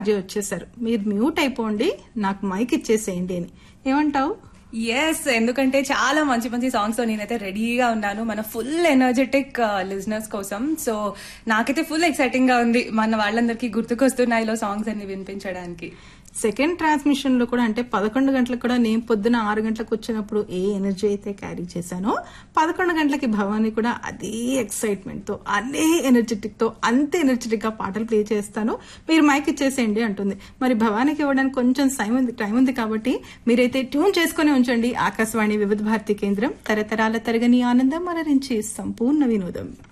G వచ్చేసారు మీరు mute అయిపోండి నాకు మైక్ ఇచ్చేసేయండి అని ఏమంటావు ఎస్ ఎందుకంటే చాలా మంచి మంచి సాంగ్స్ తో నేనైతే రెడీగా ఉన్నాను మన ఫుల్ ఎనర్జెటిక్ లిజనర్స్ కోసం సో నాకైతే ఫుల్ ఎక్సైటింగ్ గా ఉంది మన వాళ్ళందరికీ గుర్తుకొస్తున్నాయి లో సాంగ్స్ అన్ని వినిపించడానికి సెకండ్ ట్రాన్స్మిషన్ లో కూడా అంటే పదకొండు గంటలకు కూడా నేను పొద్దున ఆరు గంటలకు వచ్చినప్పుడు ఏ ఎనర్జీ అయితే క్యారీ చేశానో పదకొండు గంటలకి భవానీ కూడా అదే ఎక్సైట్మెంట్ తో అదే ఎనర్జెటిక్ తో అంతే ఎనర్జెటిక్ గా పాటలు ప్లే చేస్తాను మీరు మైక్ ఇచ్చేసేయండి అంటుంది మరి భవానీకి ఇవ్వడానికి కొంచెం టైం ఉంది టైం ఉంది కాబట్టి మీరైతే ట్యూన్ చేసుకుని ఉంచండి ఆకాశవాణి వివిధ భారతి కేంద్రం తరతరాల తరగని ఆనందం అలరించి సంపూర్ణ వినోదం